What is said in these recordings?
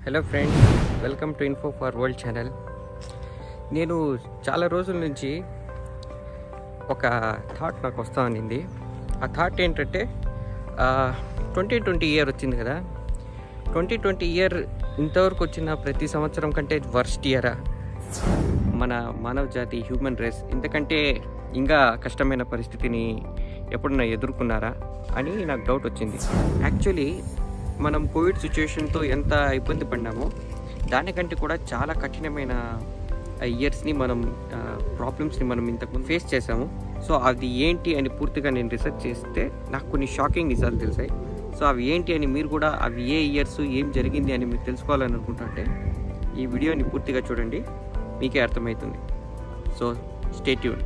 hello friends welcome to info for world channel నేను చాలా రోజుల నుంచి ఒక థాట్ నాకు వస్తూ ఉన్నింది ఆ థాట్ ఏంటంటే ట్వంటీ ట్వంటీ ఇయర్ వచ్చింది కదా ట్వంటీ ట్వంటీ ఇయర్ ఇంతవరకు వచ్చిన ప్రతి సంవత్సరం కంటే వర్స్ట్ ఇయరా మన మానవ జాతి హ్యూమన్ రేస్ ఇంతకంటే ఇంకా కష్టమైన పరిస్థితిని ఎప్పుడన్నా ఎదుర్కొన్నారా అని నాకు డౌట్ వచ్చింది యాక్చువల్లీ మనం కోవిడ్ సిచ్యువేషన్తో ఎంత ఇబ్బంది పడినామో దానికంటే కూడా చాలా కఠినమైన ఇయర్స్ని మనం ప్రాబ్లమ్స్ని మనం ఇంతకుముందు ఫేస్ చేసాము సో అది ఏంటి అని పూర్తిగా నేను రీసెర్చ్ చేస్తే నాకు కొన్ని షాకింగ్ నిజాలు తెలిసాయి సో అవి ఏంటి అని మీరు కూడా అవి ఏ ఇయర్స్ ఏం జరిగింది అని మీరు తెలుసుకోవాలని అనుకుంటుంటే ఈ వీడియోని పూర్తిగా చూడండి మీకే అర్థమవుతుంది సో స్టేట్యూన్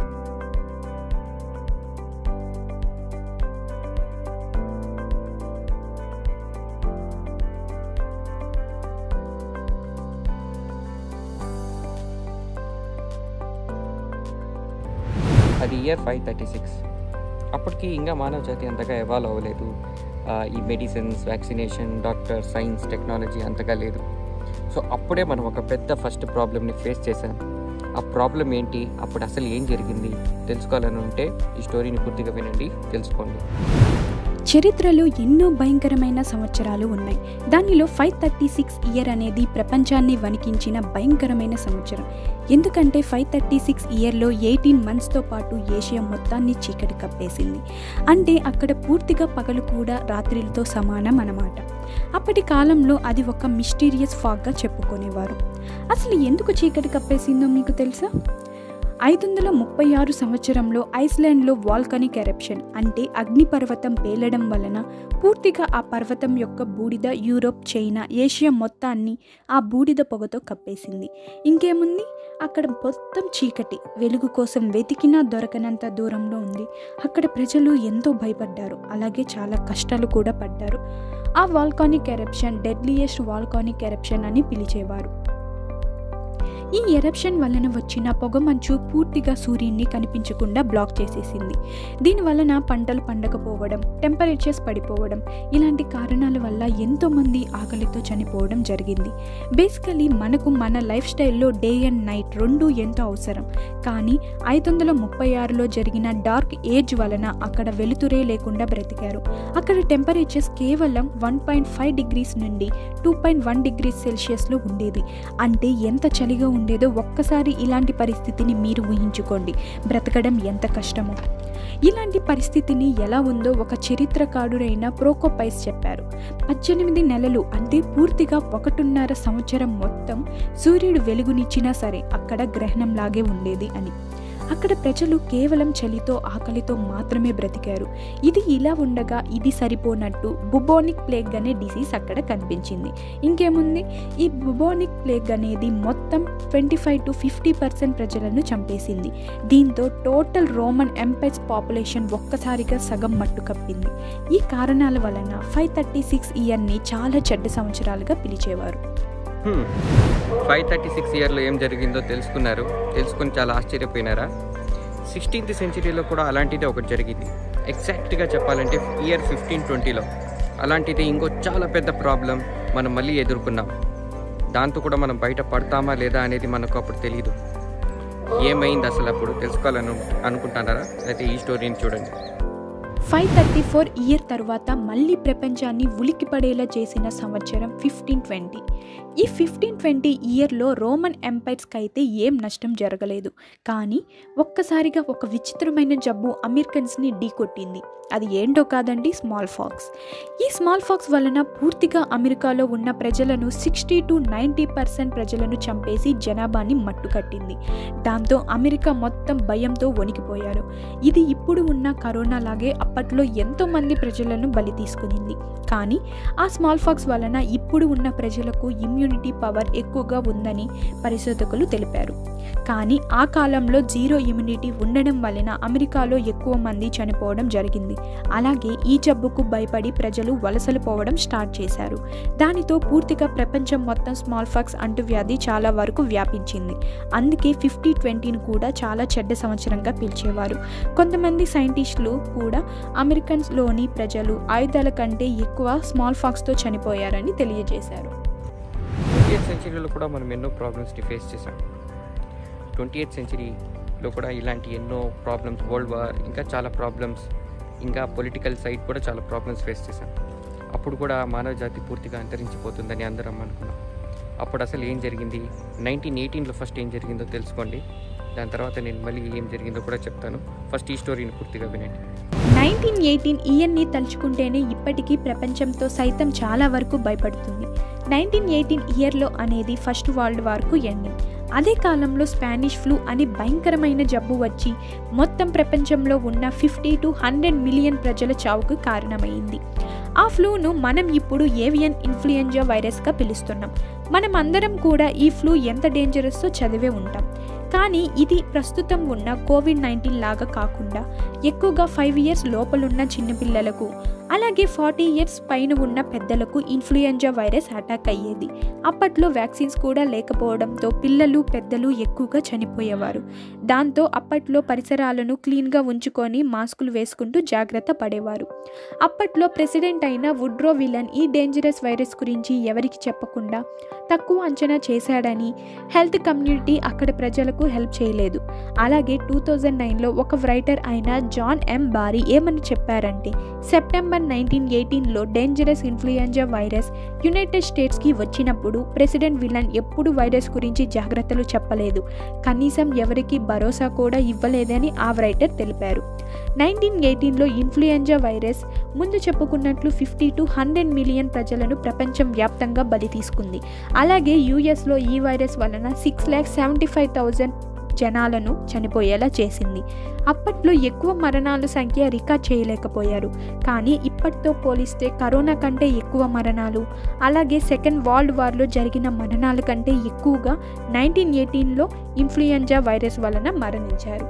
అది ఇయర్ ఫైవ్ థర్టీ సిక్స్ అప్పటికి ఇంకా మానవ జాతి అంతగా ఎవాల్వ్ అవ్వలేదు ఆ, ఈ medicines vaccination doctor science technology అంతగా లేదు సో అప్పుడే మనం ఒక పెద్ద ఫస్ట్ ప్రాబ్లమ్ని ఫేస్ చేసాం ఆ ప్రాబ్లం ఏంటి అప్పుడు అసలు ఏం జరిగింది తెలుసుకోవాలని ఉంటే ఈ స్టోరీని పూర్తిగా వినండి తెలుసుకోండి చరిత్రలో ఎన్నో భయంకరమైన సంవత్సరాలు ఉన్నాయి దానిలో ఫైవ్ థర్టీ సిక్స్ ఇయర్ అనేది ప్రపంచాన్ని వణికించిన భయంకరమైన సంవత్సరం ఎందుకంటే ఫైవ్ థర్టీ సిక్స్ ఇయర్లో ఎయిటీన్ మంత్స్తో పాటు ఏషియా మొత్తాన్ని చీకటి కప్పేసింది అంటే అక్కడ పూర్తిగా పగలు కూడా రాత్రిలతో సమానం అన్నమాట అప్పటి కాలంలో అది ఒక మిస్టీరియస్ ఫాగ్గా చెప్పుకునేవారు అసలు ఎందుకు చీకటి కప్పేసిందో మీకు తెలుసా ఐదు వందల ముప్పై ఆరు సంవత్సరంలో ఐస్లాండ్లో వాల్కనిక్ ఎరప్షన్ అంటే అగ్నిపర్వతం పేలడం వలన పూర్తిగా ఆ పర్వతం యొక్క బూడిద యూరోప్ చైనా ఏషియా మొత్తాన్ని ఆ బూడిద పొగతో కప్పేసింది ఇంకేముంది అక్కడ మొత్తం చీకటి వెలుగు కోసం వెతికినా దొరకనంత దూరంలో ఉంది అక్కడ ప్రజలు ఎంతో భయపడ్డారు అలాగే చాలా కష్టాలు కూడా పడ్డారు ఆ volcanic eruption deadliest volcanic eruption అని పిలిచేవారు ఈ ఎరప్షన్ వలన వచ్చిన పొగమంచు పూర్తిగా సూర్యున్ని కనిపించకుండా బ్లాక్ చేసేసింది దీని వలన పంటలు పండకపోవడం టెంపరేచర్స్ పడిపోవడం ఇలాంటి కారణాల వల్ల ఎంతోమంది ఆకలితో చనిపోవడం జరిగింది బేసికలీ మనకు మన లైఫ్ స్టైల్లో డే అండ్ నైట్ రెండు ఎంతో అవసరం కానీ ఐదు వందల ముప్పై ఆరులో జరిగిన డార్క్ ఏజ్ వలన అక్కడ వెలుతురే లేకుండా బ్రతికారు అక్కడ టెంపరేచర్స్ కేవలం వన్ పాయింట్ ఫైవ్ డిగ్రీస్ నుండి టూ పాయింట్ వన్ డిగ్రీస్ సెల్సియస్లో ఉండేది అంటే ఎంత చలిగా ఉండేదో ఒక్కసారి ఇలాంటి పరిస్థితిని మీరు ఊహించుకోండి బ్రతకడం ఎంత కష్టమో ఇలాంటి పరిస్థితిని ఎలా ఉందో ఒక చరిత్రకారుడైన ప్రోకోపైస్ చెప్పారు పద్దెనిమిది నెలలు అంటే పూర్తిగా ఒకటిన్నర సంవత్సరం మొత్తం సూర్యుడు వెలుగునిచ్చినా సరే అక్కడ గ్రహణంలాగే ఉండేది అని అక్కడ ప్రజలు కేవలం చలితో ఆకలితో మాత్రమే బ్రతికారు ఇది ఇలా ఉండగా ఇది సరిపోనట్టు బుబోనిక్ ప్లేగ్ అనే డిసీజ్ అక్కడ కనిపించింది ఇంకేముంది ఈ బుబోనిక్ ప్లేగ్ అనేది మొత్తం twenty five to fifty percent ప్రజలను చంపేసింది దీంతో టోటల్ రోమన్ ఎంపైర్స్ పాపులేషన్ ఒక్కసారిగా సగం మట్టు కప్పింది ఈ కారణాల వలన ఫైవ్ థర్టీ సిక్స్ ఇయర్ని చాలా చెడ్డ సంవత్సరాలుగా పిలిచేవారు ఫైవ్ థర్టీ సిక్స్ ఇయర్లో ఏం జరిగిందో తెలుసుకున్నారు తెలుసుకుని చాలా ఆశ్చర్యపోయినారా సిక్స్టీన్త్ సెంచరీలో కూడా అలాంటిదే ఒకటి జరిగింది ఎగ్జాక్ట్గా చెప్పాలంటే ఇయర్ ఫిఫ్టీన్ ట్వంటీలో అలాంటిది ఇంకో చాలా పెద్ద ప్రాబ్లం మనం మళ్ళీ ఎదుర్కొన్నాం దాంతో కూడా మనం బయట పడతామా లేదా అనేది మనకు అప్పుడు తెలియదు ఏమైంది అసలు అప్పుడు తెలుసుకోవాలని అనుకుంటున్నారా అయితే ఈ స్టోరీని చూడండి ఫైవ్ థర్టీ ఫోర్ ఇయర్ తర్వాత మళ్ళీ ప్రపంచాన్ని ఉలిక్కిపడేలా చేసిన సంవత్సరం ఫిఫ్టీన్ ట్వంటీ ఈ ఫిఫ్టీన్ ట్వంటీ ఇయర్లో రోమన్ ఎంపైర్స్కి అయితే ఏం నష్టం జరగలేదు కానీ ఒక్కసారిగా ఒక విచిత్రమైన జబ్బు అమెరికన్స్ని ఢీకొట్టింది అది ఏంటో కాదండి స్మాల్ ఫాక్స్ ఈ స్మాల్ ఫాక్స్ వలన పూర్తిగా అమెరికాలో ఉన్న ప్రజలను సిక్స్టీ టు నైంటీ పర్సెంట్ ప్రజలను చంపేసి జనాభాని మట్టుకట్టింది దాంతో అమెరికా మొత్తం భయంతో వణికిపోయారు ఇది ఇప్పుడు ఉన్న కరోనా లాగే అప్పట్లో ఎంతో మంది ప్రజలను బలి తీసుకునింది కానీ ఆ స్మాల్ ఫాక్స్ వలన ఇప్పుడు ఉన్న ప్రజలకు ఇమ్యూనిటీ పవర్ ఎక్కువగా ఉందని పరిశోధకులు తెలిపారు కానీ ఆ కాలంలో జీరో ఇమ్యూనిటీ ఉండడం వలన అమెరికాలో ఎక్కువ మంది చనిపోవడం జరిగింది అలాగే ఈ జబ్బుకు భయపడి ప్రజలు వలసలు పోవడం స్టార్ట్ చేశారు దానితో పూర్తిగా ప్రపంచం మొత్తం స్మాల్ ఫాక్స్ అంటువ్యాధి చాలా వరకు వ్యాపించింది అందుకే ఫిఫ్టీ ట్వంటీని కూడా చాలా చెడ్డ సంవత్సరంగా పిలిచేవారు కొంతమంది సైంటిస్టులు కూడా అమెరికన్స్లోని ప్రజలు ఆయుధాల కంటే ఎక్కువ స్మాల్ ఫాక్స్తో చనిపోయారని తెలియజేశారు ఎయిత్ సెంచరీలో కూడా మనం ఎన్నో ప్రాబ్లమ్స్ని ఫేస్ చేసాం ట్వంటీ ఎయిత్ సెంచరీలో కూడా ఇలాంటి ఎన్నో ప్రాబ్లమ్స్ వరల్డ్ వార్ ఇంకా చాలా ప్రాబ్లమ్స్ ఇంకా పొలిటికల్ సైడ్ కూడా చాలా ప్రాబ్లమ్స్ ఫేస్ చేశాం అప్పుడు కూడా మానవ జాతి పూర్తిగా అంతరించిపోతుందని అందరం అనుకున్నాం అప్పుడు అసలు ఏం జరిగింది నైన్టీన్ ఎయిటీన్లో ఫస్ట్ ఏం జరిగిందో తెలుసుకోండి దాని తర్వాత నేను మళ్ళీ ఏం జరిగిందో కూడా చెప్తాను ఫస్ట్ ఈ స్టోరీని పూర్తిగా వినండి నైన్టీన్ ఎయిటీన్ ఇయర్ని తలుచుకుంటేనే ఇప్పటికీ ప్రపంచంతో సైతం చాలా వరకు భయపడుతుంది నైన్టీన్ ఎయిటీన్ ఇయర్లో అనేది ఫస్ట్ వరల్డ్ వార్కు ఎండింగ్ అదే కాలంలో స్పానిష్ ఫ్లూ అనే భయంకరమైన జబ్బు వచ్చి మొత్తం ప్రపంచంలో ఉన్న ఫిఫ్టీ టు హండ్రెడ్ మిలియన్ ప్రజల చావుకు కారణమైంది ఆ ఫ్లూను మనం ఇప్పుడు ఏవియన్ ఇన్ఫ్లుయెంజా వైరస్గా పిలుస్తున్నాం మనం అందరం కూడా ఈ ఫ్లూ ఎంత డేంజరస్తో చదివే ఉంటాం కానీ ఇది ప్రస్తుతం ఉన్న కోవిడ్ నైన్టీన్ లాగా కాకుండా ఎక్కువగా ఫైవ్ ఇయర్స్ లోపలున్న చిన్నపిల్లలకు అలాగే ఫార్టీ ఇయర్స్ పైన ఉన్న పెద్దలకు ఇన్ఫ్లుయెంజా వైరస్ అటాక్ అయ్యేది అప్పట్లో వ్యాక్సిన్స్ కూడా లేకపోవడంతో పిల్లలు పెద్దలు ఎక్కువగా చనిపోయేవారు దాంతో అప్పట్లో పరిసరాలను క్లీన్గా ఉంచుకొని మాస్కులు వేసుకుంటూ జాగ్రత్త పడేవారు అప్పట్లో ప్రెసిడెంట్ అయిన వుడ్రో విలన్ ఈ డేంజరస్ వైరస్ గురించి ఎవరికి చెప్పకుండా తక్కువ అంచనా చేశాడని హెల్త్ కమ్యూనిటీ అక్కడ ప్రజలకు హెల్ప్ చేయలేదు అలాగే టూ థౌజండ్ నైన్లో ఒక రైటర్ అయిన జాన్ ఎం బారీ ఏమని చెప్పారంటే సెప్టెంబర్ నైన్టీన్ ఎయిటీన్లో డేంజరస్ ఇన్ఫ్లుయెంజా వైరస్ యునైటెడ్ స్టేట్స్కి వచ్చినప్పుడు ప్రెసిడెంట్ విలన్ ఎప్పుడు వైరస్ గురించి జాగ్రత్తలు చెప్పలేదు కనీసం ఎవరికి భరోసా కూడా ఇవ్వలేదని ఆ రైటర్ తెలిపారు నైన్టీన్ ఎయిటీన్లో ఇన్ఫ్లుయెంజా వైరస్ ముందు చెప్పుకున్నట్లు ఫిఫ్టీ టు హండ్రెడ్ మిలియన్ ప్రజలను ప్రపంచం వ్యాప్తంగా బలి తీసుకుంది అలాగే యూఎస్లో ఈ వైరస్ వలన six lakh seventy five thousand జనాలను చనిపోయేలా చేసింది అప్పట్లో ఎక్కువ మరణాల సంఖ్య రికార్డ్ చేయలేకపోయారు కానీ ఇప్పటితో పోలిస్తే కరోనా కంటే ఎక్కువ మరణాలు అలాగే సెకండ్ వరల్డ్ వార్లో జరిగిన మరణాల కంటే ఎక్కువగా నైన్టీన్ ఎయిటీన్లో ఇన్ఫ్లుయెంజా వైరస్ వలన మరణించారు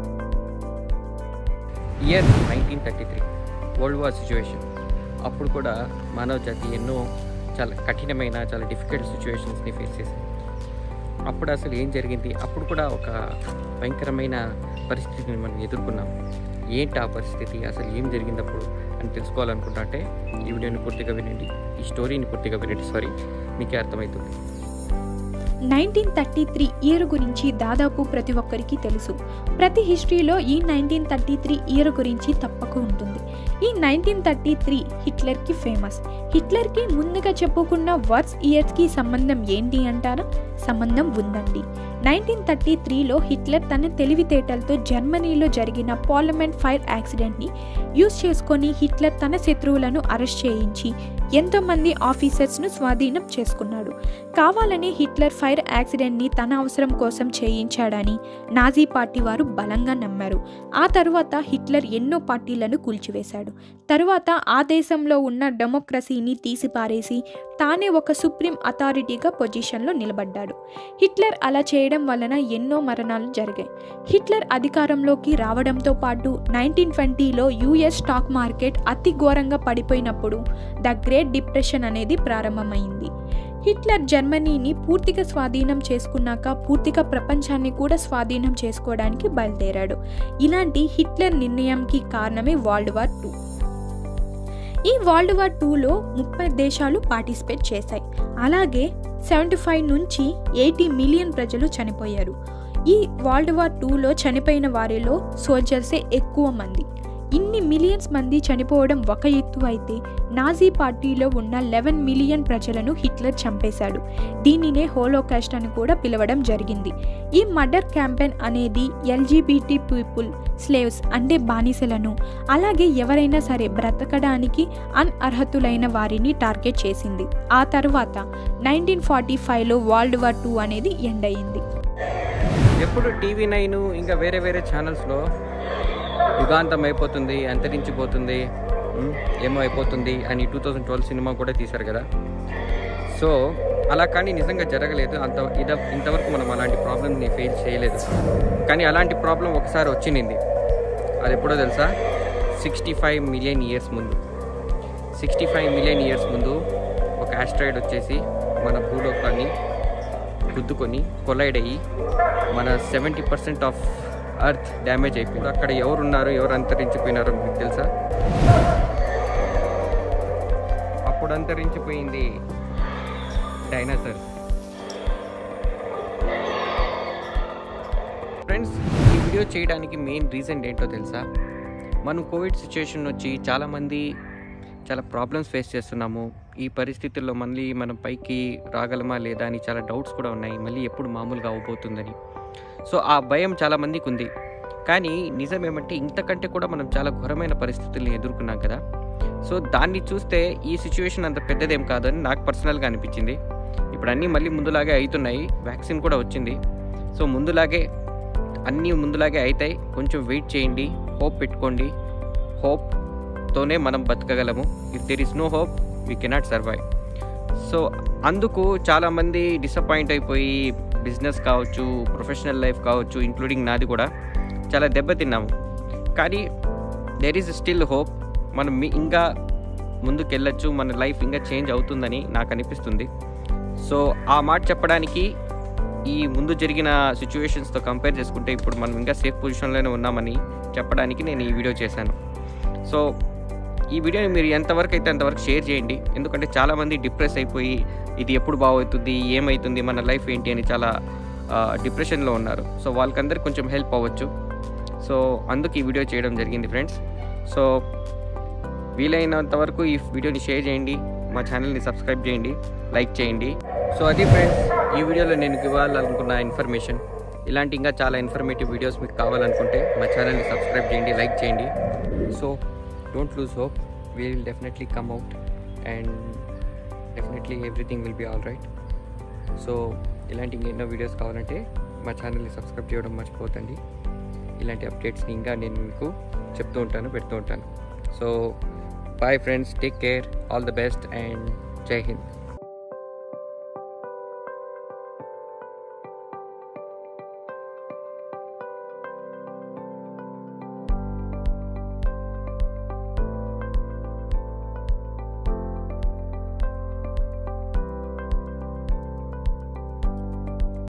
year nineteen thirty three world war situation అప్పుడు కూడా మానవ జాతి ఎన్నో చాలా కఠినమైన చాలా డిఫికల్ట్ సిచ్యువేషన్స్ని ఫేస్ చేసింది అప్పుడు అసలు ఏం జరిగింది అప్పుడు కూడా ఒక భయంకరమైన పరిస్థితిని మనం ఎదుర్కొన్నాం ఏంటి ఆ పరిస్థితి అసలు ఏం జరిగింది అప్పుడు అని తెలుసుకోవాలనుకుంటా అంటే ఈ వీడియోని పూర్తిగా వినండి ఈ స్టోరీని పూర్తిగా వినండి సారీ మీకే అర్థమవుతుంది నైన్టీన్ థర్టీ త్రీ ఇయర్ గురించి దాదాపు ప్రతి ఒక్కరికి తెలుసు ప్రతి హిస్టరీలో ఈ నైన్టీన్ థర్టీ త్రీ ఇయర్ గురించి తప్పక ఉంటుంది ఈ నైన్టీన్ థర్టీ త్రీ హిట్లర్కి ఫేమస్ హిట్లర్కి ముందుగా చెప్పుకున్న వర్స్ ఇయర్స్కి సంబంధం ఏంటి అంటారా సంబంధం ఉందండి నైన్టీన్ థర్టీ త్రీలో హిట్లర్ తన తెలివితేటలతో జర్మనీలో జరిగిన పార్లమెంట్ ఫైర్ యాక్సిడెంట్ని యూజ్ చేసుకొని హిట్లర్ తన శత్రువులను అరెస్ట్ చేయించి ఎంతోమంది ఆఫీసర్స్ను స్వాధీనం చేసుకున్నాడు కావాలని హిట్లర్ ఫైర్ యాక్సిడెంట్ని తన అవసరం కోసం చేయించాడని నాజీ పార్టీ వారు బలంగా నమ్మారు ఆ తరువాత హిట్లర్ ఎన్నో పార్టీలను కూల్చివేశాడు తరువాత ఆ దేశంలో ఉన్న డెమోక్రసీని తీసిపారేసి తానే ఒక సుప్రీం అథారిటీగా పొజిషన్లో నిలబడ్డాడు హిట్లర్ అలా చేయడం వలన ఎన్నో మరణాలు జరిగాయి హిట్లర్ అధికారంలోకి రావడంతో పాటు నైన్టీన్ ట్వంటీలో యుఎస్ స్టాక్ మార్కెట్ అతి ఘోరంగా పడిపోయినప్పుడు ద గ్రేట్ డిప్రెషన్ అనేది ప్రారంభమైంది హిట్లర్ జర్మనీని పూర్తిగా స్వాధీనం చేసుకున్నాక పూర్తిగా ప్రపంచాన్ని కూడా స్వాధీనం చేసుకోవడానికి బయలుదేరాడు ఇలాంటి హిట్లర్ నిర్ణయంకి కారణమే వరల్డ్ వార్ టూ ఈ వరల్డ్ వార్ టూలో ముప్పై దేశాలు పార్టిసిపేట్ చేశాయి అలాగే సెవెంటీ ఫైవ్ నుంచి ఎయిటీ మిలియన్ ప్రజలు చనిపోయారు ఈ వరల్డ్ వార్ టూలో చనిపోయిన వారిలో సోల్జర్సే ఎక్కువ మంది ఇన్ని మిలియన్స్ మంది చనిపోవడం ఒక ఎత్తు అయితే నాజీ పార్టీలో ఉన్న లెవెన్ మిలియన్ ప్రజలను హిట్లర్ చంపేశాడు దీనినే హోలోకాస్ట్ అని కూడా పిలవడం జరిగింది ఈ మర్డర్ క్యాంపెయిన్ అనేది ఎల్జీబీటీ పీపుల్ స్లేవ్స్ అంటే బానిసలను అలాగే ఎవరైనా సరే బ్రతకడానికి అన్అర్హతులైన వారిని టార్గెట్ చేసింది ఆ తర్వాత నైన్టీన్ ఫార్టీ ఫైవ్లో వరల్డ్ వార్ టూ అనేది ఎండ్ అయింది ఎప్పుడు టీవీ నైన్ ఇంకా వేరే వేరే ఛానల్స్లో యుగాంతం అయిపోతుంది అంతరించిపోతుంది ఉమ్, ఏమో అయిపోతుంది అని టూ థౌజండ్ ట్వెల్వ్ సినిమా కూడా తీశారు కదా సో అలా కానీ నిజంగా జరగలేదు అంత ఇద ఇంతవరకు మనం అలాంటి ప్రాబ్లమ్ని ఫేస్ చేయలేదు కానీ అలాంటి ప్రాబ్లం ఒకసారి వచ్చింది అది ఎప్పుడో తెలుసా సిక్స్టీ ఫైవ్ మిలియన్ ఇయర్స్ ముందు సిక్స్టీ ఫైవ్ మిలియన్ ఇయర్స్ ముందు ఒక ఆస్ట్రాయిడ్ వచ్చేసి మన భూలోకాన్ని గుద్దుకొని కొలైడ్ అయ్యి మన seventy percent of earth damage అయిపోయింది అక్కడ ఎవరు ఉన్నారు ఎవరు అంతరించిపోయినారో మీకు తెలుసా అప్పుడు అంతరించిపోయింది డైనోసర్స్ ఫ్రెండ్స్ ఈ వీడియో చేయడానికి మెయిన్ రీజన్ ఏంటో తెలుసా మనం కోవిడ్ సిచ్యుయేషన్ వచ్చి చాలామంది చాలా ప్రాబ్లమ్స్ ఫేస్ చేస్తున్నాము ఈ పరిస్థితుల్లో మళ్ళీ మనం పైకి రాగలమా లేదా అని చాలా డౌట్స్ కూడా ఉన్నాయి మళ్ళీ ఎప్పుడు మామూలుగా అవబోతుందని సో ఆ భయం చాలామందికి ఉంది కానీ నిజం ఏమంటే ఇంతకంటే కూడా మనం చాలా ఘోరమైన పరిస్థితుల్ని ఎదుర్కొన్నాం కదా సో దాన్ని చూస్తే ఈ సిచ్యువేషన్ అంత పెద్దదేం కాదని నాకు పర్సనల్గా అనిపించింది ఇప్పుడు అన్నీ మళ్ళీ ముందులాగే అవుతున్నాయి వ్యాక్సిన్ కూడా వచ్చింది సో ముందులాగే అన్నీ ముందులాగే అవుతాయి కొంచెం వెయిట్ చేయండి హోప్ పెట్టుకోండి హోప్తోనే మనం బతకగలము if there is no hope we cannot survive so అందుకు చాలామంది డిసప్పాయింట్ అయిపోయి బిజినెస్ కావచ్చు ప్రొఫెషనల్ లైఫ్ కావచ్చు ఇంక్లూడింగ్ నాది కూడా చాలా దెబ్బతిన్నాము కానీ దెర్ ఈజ్ స్టిల్ హోప్ మనం మీ- ఇంకా ముందుకెళ్ళచ్చు మన లైఫ్ ఇంకా చేంజ్ అవుతుందని నాకు అనిపిస్తుంది సో ఆ మాట చెప్పడానికి ఈ ముందు జరిగిన సిచ్యువేషన్స్తో కంపేర్ చేసుకుంటే ఇప్పుడు మనం ఇంకా సేఫ్ పొజిషన్లోనే ఉన్నామని చెప్పడానికి నేను ఈ వీడియో చేశాను సో ఈ వీడియోని మీరు ఎంతవరకు అయితే అంతవరకు షేర్ చేయండి ఎందుకంటే చాలామంది డిప్రెస్ అయిపోయి ఇది ఎప్పుడు బాగవుతుంది ఏమవుతుంది మన లైఫ్ ఏంటి అని చాలా డిప్రెషన్లో ఉన్నారు సో వాళ్ళకందరికి కొంచెం హెల్ప్ అవ్వచ్చు సో అందుకు ఈ వీడియో చేయడం జరిగింది ఫ్రెండ్స్ సో వీలైనంత వరకు ఈ వీడియోని షేర్ చేయండి మా ఛానల్ని సబ్స్క్రైబ్ చేయండి లైక్ చేయండి సో అది ఫ్రెండ్స్ ఈ వీడియోలో నేను ఇవ్వాలనుకున్న ఇన్ఫర్మేషన్ ఇలాంటి ఇంకా చాలా ఇన్ఫర్మేటివ్ వీడియోస్ మీకు కావాలనుకుంటే మా ఛానల్ని సబ్స్క్రైబ్ చేయండి లైక్ చేయండి so don't lose hope we will definitely come out and definitely everything will be all right so ఇలాంటి ఎన్నో వీడియోస్ కావాలంటే మా ఛానల్ని సబ్స్క్రైబ్ చేయడం మర్చిపోతండి ఇలాంటి అప్డేట్స్ని ఇంకా నేను మీకు చెప్తూ ఉంటాను పెడుతూ ఉంటాను so bye friends take care all the best and Jai Hind